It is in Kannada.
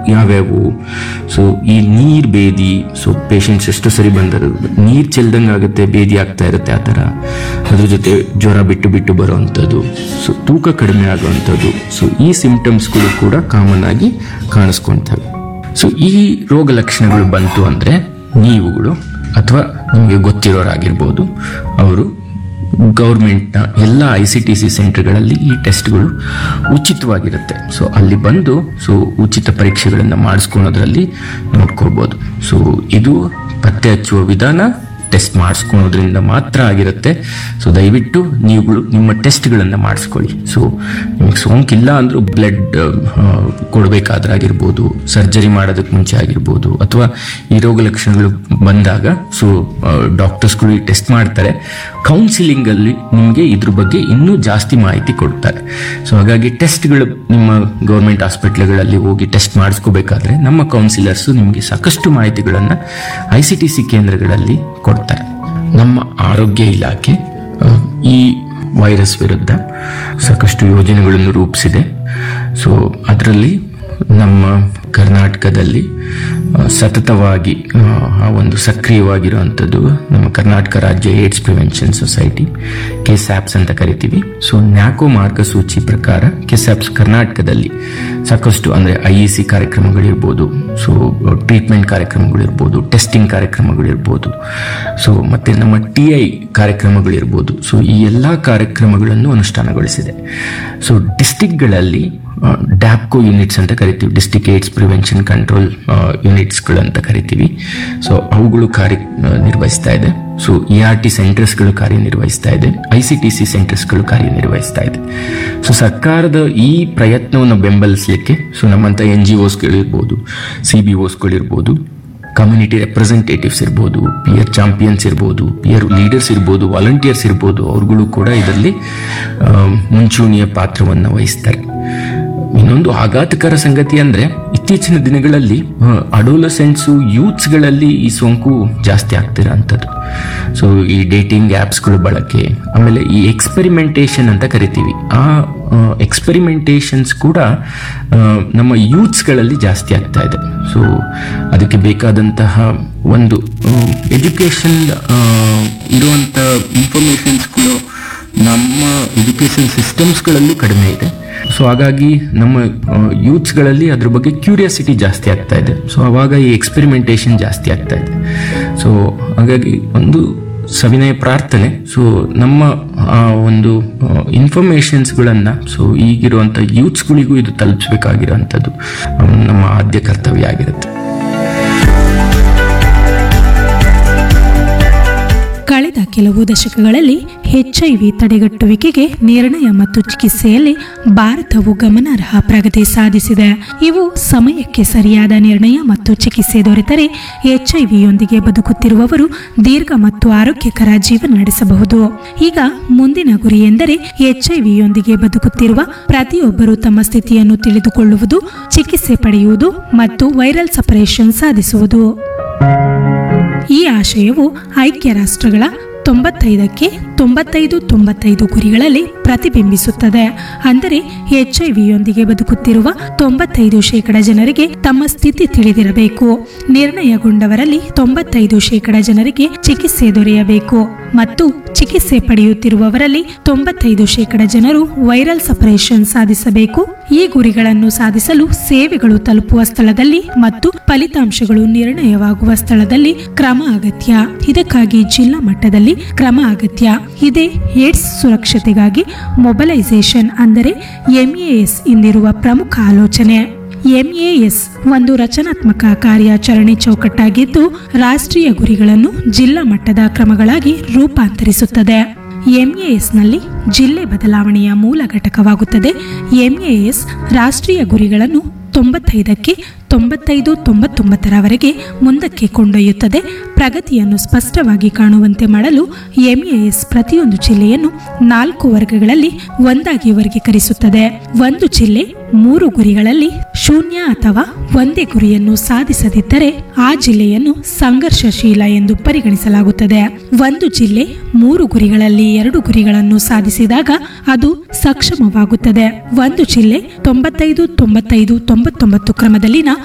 ಯಾವ್ಯಾವು ಸೊ ಈ ನೀರ್ ಬೇದಿ ಸೊ ಪೇಷಂಟ್ಸ್ ಎಷ್ಟು ಸರಿ ಬಂದರು ನೀರ್ ಚೆಲ್ದಂಗೆ ಆಗುತ್ತೆ ಬೇದಿ ಆಗ್ತಾ ಇರುತ್ತೆ ಆ ಥರ ಅದ್ರ ಜೊತೆ ಜ್ವರ ಬಿಟ್ಟು ಬಿಟ್ಟು ಬರುವಂಥದ್ದು ಸೊ ತೂಕ ಕಡಿಮೆ ಆಗುವಂಥದ್ದು ಸೊ ಈ ಸಿಂಪ್ಟಮ್ಸ್ಗಳು ಕೂಡ ಕಾಮನ್ ಆಗಿ ಕಾಣಿಸ್ಕೊಳ್ತವೆ ಸೊ ಈ ರೋಗ ಲಕ್ಷಣಗಳು ಬಂತು ಅಂದರೆ ನೀವುಗಳು ಅಥವಾ ನಿಮಗೆ ಗೊತ್ತಿರೋರಾಗಿರ್ಬೋದು ಅವರು ಗೌರ್ಮೆಂಟ್ನ ಎಲ್ಲ ಐ ಸಿ ಟಿ ಸಿ ಸೆಂಟರ್ಗಳಲ್ಲಿ ಈ ಟೆಸ್ಟ್ಗಳು ಉಚಿತವಾಗಿರುತ್ತೆ ಸೊ ಅಲ್ಲಿ ಬಂದು ಸೊ ಉಚಿತ ಪರೀಕ್ಷೆಗಳನ್ನು ಮಾಡಿಸ್ಕೊಳೋದ್ರಲ್ಲಿ ನೋಡ್ಕೋಬೋದು ಸೊ ಇದು ಪತ್ತೆ ಹಚ್ಚುವ ವಿಧಾನ ಟೆಸ್ಟ್ ಮಾಡಿಸ್ಕೊಳೋದ್ರಿಂದ ಮಾತ್ರ ಆಗಿರುತ್ತೆ ಸೊ ದಯವಿಟ್ಟು ನೀವುಗಳು ನಿಮ್ಮ ಟೆಸ್ಟ್ಗಳನ್ನು ಮಾಡಿಸ್ಕೊಳ್ಳಿ ಸೊ ನಿಮಗೆ ಸೋಂಕಿಲ್ಲ ಅಂದರೂ ಬ್ಲಡ್ ಕೊಡಬೇಕಾದ್ರೆ ಆಗಿರ್ಬೋದು ಸರ್ಜರಿ ಮಾಡೋದಕ್ಕೆ ಮುಂಚೆ ಆಗಿರ್ಬೋದು ಅಥವಾ ಈ ರೋಗ ಲಕ್ಷಣಗಳು ಬಂದಾಗ ಸೊ ಡಾಕ್ಟರ್ಸ್ಗಳು ಈ ಟೆಸ್ಟ್ ಮಾಡ್ತಾರೆ ಕೌನ್ಸಿಲಿಂಗ್ ಅಲ್ಲಿ ನಿಮಗೆ ಇದ್ರ ಬಗ್ಗೆ ಇನ್ನೂ ಜಾಸ್ತಿ ಮಾಹಿತಿ ಕೊಡ್ತಾರೆ ಸೊ ಹಾಗಾಗಿ ಟೆಸ್ಟ್ಗಳು ನಿಮ್ಮ ಗೌರ್ಮೆಂಟ್ ಹಾಸ್ಪಿಟ್ಲ್ಗಳಲ್ಲಿ ಹೋಗಿ ಟೆಸ್ಟ್ ಮಾಡಿಸ್ಕೋಬೇಕಾದ್ರೆ ನಮ್ಮ ಕೌನ್ಸಿಲರ್ಸ್ ನಿಮಗೆ ಸಾಕಷ್ಟು ಮಾಹಿತಿಗಳನ್ನು ಐ ಸಿ ಟಿ ಸಿ ಕೇಂದ್ರಗಳಲ್ಲಿ ಕೊಡ್ತಾರೆ ನಮ್ಮ ಆರೋಗ್ಯ ಇಲಾಖೆ ಆ, ಈ ವೈರಸ್ ವಿರುದ್ಧ ಸಾಕಷ್ಟು ಯೋಜನೆಗಳನ್ನು ರೂಪಿಸಿದೆ ಸೊ ಅದರಲ್ಲಿ ನಮ್ಮ ಕರ್ನಾಟಕದಲ್ಲಿ ಆ, ಸತತವಾಗಿ ಆ, ಆ ಒಂದು ಸಕ್ರಿಯವಾಗಿರುವಂಥದ್ದು ನಮ್ಮ ಕರ್ನಾಟಕ ರಾಜ್ಯ ಏಡ್ಸ್ ಪ್ರಿವೆನ್ಷನ್ ಸೊಸೈಟಿ ಕೆಸ್ಯಾಪ್ಸ್ ಅಂತ ಕರಿತೀವಿ ಸೊ ನ್ಯಾಕೋ ಮಾರ್ಗಸೂಚಿ ಪ್ರಕಾರ ಕೆಸ್ಯಾಪ್ಸ್ ಕರ್ನಾಟಕದಲ್ಲಿ ಸಾಕಷ್ಟು ಅಂದರೆ ಐ ಇ ಸಿ ಕಾರ್ಯಕ್ರಮಗಳಿರ್ಬೋದು ಸೊ ಟ್ರೀಟ್ಮೆಂಟ್ ಕಾರ್ಯಕ್ರಮಗಳಿರ್ಬೋದು ಟೆಸ್ಟಿಂಗ್ ಕಾರ್ಯಕ್ರಮಗಳಿರ್ಬೋದು ಸೊ ಮತ್ತೆ ನಮ್ಮ ಟಿ ಐ ಕಾರ್ಯಕ್ರಮಗಳಿರ್ಬೋದು ಸೊ ಈ ಎಲ್ಲ ಕಾರ್ಯಕ್ರಮಗಳನ್ನು ಅನುಷ್ಠಾನಗೊಳಿಸಿದೆ ಸೊ ಡಿಸ್ಟಿಕ್ಗಳಲ್ಲಿ ಡ್ಯಾಪ್ಕೋ ಯೂನಿಟ್ಸ್ ಅಂತ ಕರಿತೀವಿ ಡಿಸ್ಟಿಕ್ ಏಡ್ಸ್ ಪ್ರಿವೆನ್ಷನ್ ಕಂಟ್ರೋಲ್ ಯೂನಿಟ್ಸ್ಗಳಂತ ಕರಿತೀವಿ ಸೊ ಅವುಗಳು ಕಾರ್ಯ ಆ, ನಿರ್ವಹಿಸ್ತಾ ಇದೆ ಸೊ ಇ ಆರ್ ಟಿ ಸೆಂಟರ್ಸ್ಗಳು ಕಾರ್ಯನಿರ್ವಹಿಸ್ತಾ ಇದೆ ಐ ಸಿ ಟಿ ಸಿ ಸೆಂಟರ್ಸ್ಗಳು ಕಾರ್ಯನಿರ್ವಹಿಸ್ತಾ ಇದೆ ಸೊ ಸರ್ಕಾರದ ಈ ಪ್ರಯತ್ನವನ್ನು ಬೆಂಬಲಿಸಲಿಕ್ಕೆ ಸೊ ನಮ್ಮಂಥ ಎನ್ ಜಿ ಒಸ್ಗಳಿರ್ಬೋದು ಸಿ ಬಿ ಒಸ್ಗಳಿರ್ಬೋದು ಕಮ್ಯುನಿಟಿ ರೆಪ್ರೆಸೆಂಟೇಟಿವ್ಸ್ ಇರ್ಬೋದು ಪಿಯರ್ ಚಾಂಪಿಯನ್ಸ್ ಇರ್ಬೋದು ಪಿಯರ್ ಲೀಡರ್ಸ್ ಇರ್ಬೋದು ವಾಲಂಟಿಯರ್ಸ್ ಇರ್ಬೋದು ಅವ್ರುಗಳು ಕೂಡ ಇದರಲ್ಲಿ ಆ, ಮುಂಚೂಣಿಯ ಪಾತ್ರವನ್ನು ವಹಿಸ್ತಾರೆ ಇನ್ನೊಂದು ಆಘಾತಕರ ಸಂಗತಿ ಅಂದ್ರೆ ಇತ್ತೀಚಿನ ದಿನಗಳಲ್ಲಿ ಅಡೋಲಸೆಂಟ್ಸು ಯೂತ್ಸ್ಗಳಲ್ಲಿ ಈ ಸೋಂಕು ಜಾಸ್ತಿ ಆಗ್ತಿರೋಂಥದ್ದು ಸೊ ಈ ಡೇಟಿಂಗ್ ಆ್ಯಪ್ಸ್ಗಳು ಬಳಕೆ ಆಮೇಲೆ ಈ ಎಕ್ಸ್ಪೆರಿಮೆಂಟೇಷನ್ ಅಂತ ಕರಿತೀವಿ ಆ ಎಕ್ಸ್ಪೆರಿಮೆಂಟೇಷನ್ಸ್ ಕೂಡ ಆ, ನಮ್ಮ ಯೂತ್ಸ್ಗಳಲ್ಲಿ ಜಾಸ್ತಿ ಆಗ್ತಾ ಇದೆ ಸೊ ಅದಕ್ಕೆ ಬೇಕಾದಂತಹ ಒಂದು ಎಜುಕೇಷನ್ ಇರುವಂಥ ಇನ್ಫಾರ್ಮೇಷನ್ಸ್ಗಳು ನಮ್ಮ ಎಜುಕೇಷನ್ ಸಿಸ್ಟಮ್ಸ್ಗಳಲ್ಲೂ ಕಡಿಮೆ ಇದೆ ಸೊ ಹಾಗಾಗಿ ನಮ್ಮ ಯೂತ್ಸ್ಗಳಲ್ಲಿ ಅದ್ರ ಬಗ್ಗೆ ಕ್ಯೂರಿಯಾಸಿಟಿ ಜಾಸ್ತಿ ಆಗ್ತಾ ಇದೆ ಸೊ ಅವಾಗ ಈ ಎಕ್ಸ್ಪೆರಿಮೆಂಟೇಷನ್ ಜಾಸ್ತಿ ಆಗ್ತಾ ಇದೆ ಸೊ ಹಾಗಾಗಿ ಒಂದು ಸವಿನಯ ಪ್ರಾರ್ಥನೆ ಸೊ ನಮ್ಮ ಆ ಒಂದು ಇನ್ಫಾರ್ಮೇಷನ್ಸ್ಗಳನ್ನು ಸೊ ಈಗಿರುವಂಥ ಯೂತ್ಸ್ಗಳಿಗೂ ಇದು ತಲುಪಿಸ್ಬೇಕಾಗಿರೋಂಥದ್ದು ಆ, ನಮ್ಮ ಆದ್ಯ ಕರ್ತವ್ಯ ಆಗಿರುತ್ತೆ ಕಳೆದ ಕೆಲವು ದಶಕಗಳಲ್ಲಿ ಎಚ್ಐವಿ ತಡೆಗಟ್ಟುವಿಕೆಗೆ ನಿರ್ಣಯ ಮತ್ತು ಚಿಕಿತ್ಸೆಯಲ್ಲಿ ಭಾರತವು ಗಮನಾರ್ಹ ಪ್ರಗತಿ ಸಾಧಿಸಿದೆ ಇವು ಸಮಯಕ್ಕೆ ಸರಿಯಾದ ನಿರ್ಣಯ ಮತ್ತು ಚಿಕಿತ್ಸೆ ದೊರೆತರೆ ಎಚ್ಐವಿಯೊಂದಿಗೆ ಬದುಕುತ್ತಿರುವವರು ದೀರ್ಘ ಮತ್ತು ಆರೋಗ್ಯಕರ ಜೀವನ ನಡೆಸಬಹುದು ಈಗ ಮುಂದಿನ ಗುರಿ ಎಂದರೆ ಎಚ್ಐವಿಯೊಂದಿಗೆ ಬದುಕುತ್ತಿರುವ ಪ್ರತಿಯೊಬ್ಬರು ತಮ್ಮ ಸ್ಥಿತಿಯನ್ನು ತಿಳಿದುಕೊಳ್ಳುವುದು ಚಿಕಿತ್ಸೆ ಪಡೆಯುವುದು ಮತ್ತು ವೈರಲ್ ಸಪರೇಷನ್ ಸಾಧಿಸುವುದು ಈ ಆಶಯವು ಐಕ್ಯ ರಾಷ್ಟ್ರಗಳ ತೊಂಬತ್ತೈದಕ್ಕೆ ತೊಂಬತ್ತೈದು ತೊಂಬತ್ತೈದು ಗುರಿಗಳಲ್ಲಿ ಪ್ರತಿಬಿಂಬಿಸುತ್ತದೆ ಅಂದರೆ ಎಚ್ಐವಿಯೊಂದಿಗೆ ಬದುಕುತ್ತಿರುವ ತೊಂಬತ್ತೈದು ಶೇಕಡ ಜನರಿಗೆ ತಮ್ಮ ಸ್ಥಿತಿ ತಿಳಿದಿರಬೇಕು ನಿರ್ಣಯಗೊಂಡವರಲ್ಲಿ ತೊಂಬತ್ತೈದು ಶೇಕಡ ಜನರಿಗೆ ಚಿಕಿತ್ಸೆ ದೊರೆಯಬೇಕು ಮತ್ತು ಚಿಕಿತ್ಸೆ ಪಡೆಯುತ್ತಿರುವವರಲ್ಲಿ ತೊಂಬತ್ತೈದು ಶೇಕಡ ಜನರು ವೈರಲ್ ಸಪರೇಷನ್ ಸಾಧಿಸಬೇಕು ಈ ಗುರಿಗಳನ್ನು ಸಾಧಿಸಲು ಸೇವೆಗಳು ತಲುಪುವ ಸ್ಥಳದಲ್ಲಿ ಮತ್ತು ಫಲಿತಾಂಶಗಳು ನಿರ್ಣಯವಾಗುವ ಸ್ಥಳದಲ್ಲಿ ಕ್ರಮ ಅಗತ್ಯ ಇದಕ್ಕಾಗಿ ಜಿಲ್ಲಾ ಮಟ್ಟದಲ್ಲಿ ಕ್ರಮ ಅಗತ್ಯ ಇದೇ ಏಡ್ಸ್ ಸುರಕ್ಷತೆಗಾಗಿ ಮೊಬಲೈಸೇಷನ್ ಅಂದರೆ ಎಂಎಎಸ್ ಎಂದಿರುವ ಪ್ರಮುಖ ಆಲೋಚನೆ ಎಂಎಎಸ್ ಒಂದು ರಚನಾತ್ಮಕ ಕಾರ್ಯಾಚರಣೆ ಚೌಕಟ್ಟಾಗಿದ್ದು ರಾಷ್ಟ್ರೀಯ ಗುರಿಗಳನ್ನು ಜಿಲ್ಲಾ ಮಟ್ಟದ ಕ್ರಮಗಳಾಗಿ ರೂಪಾಂತರಿಸುತ್ತದೆ ಎಂಎಎಸ್ನಲ್ಲಿ ಜಿಲ್ಲೆ ಬದಲಾವಣೆಯ ಮೂಲ ಘಟಕವಾಗುತ್ತದೆ ಎಂಎಎಸ್ ರಾಷ್ಟ್ರೀಯ ಗುರಿಗಳನ್ನು ತೊಂಬತ್ತೈದಕ್ಕೆ ತೊಂಬತ್ತೈದು ತೊಂಬತ್ತೊಂಬತ್ತರವರೆಗೆ ಮುಂದಕ್ಕೆ ಕೊಂಡೊಯ್ಯುತ್ತದೆ ಪ್ರಗತಿಯನ್ನು ಸ್ಪಷ್ಟವಾಗಿ ಕಾಣುವಂತೆ ಮಾಡಲು ಎಂಎಎಸ್ ಪ್ರತಿಯೊಂದು ಜಿಲ್ಲೆಯನ್ನು ನಾಲ್ಕು ವರ್ಗಗಳಲ್ಲಿ ಒಂದಾಗಿ ವರ್ಗೀಕರಿಸುತ್ತದೆ ಒಂದು ಜಿಲ್ಲೆ ಮೂರು ಗುರಿಗಳಲ್ಲಿ ಶೂನ್ಯ ಅಥವಾ ಒಂದೇ ಗುರಿಯನ್ನು ಸಾಧಿಸದಿದ್ದರೆ ಆ ಜಿಲ್ಲೆಯನ್ನು ಸಂಘರ್ಷಶೀಲ ಎಂದು ಪರಿಗಣಿಸಲಾಗುತ್ತದೆ ಒಂದು ಜಿಲ್ಲೆ ಮೂರು ಗುರಿಗಳಲ್ಲಿ ಎರಡು ಗುರಿಗಳನ್ನು ಸಾಧಿಸಿದಾಗ ಅದು ಸಕ್ಷಮವಾಗುತ್ತದೆ ಒಂದು ಜಿಲ್ಲೆ ತೊಂಬತ್ತೈದು ತೊಂಬತ್ತೈದು ತೊಂಬತ್ತೊಂಬತ್ತು ಕ್ರಮದಲ್ಲಿನ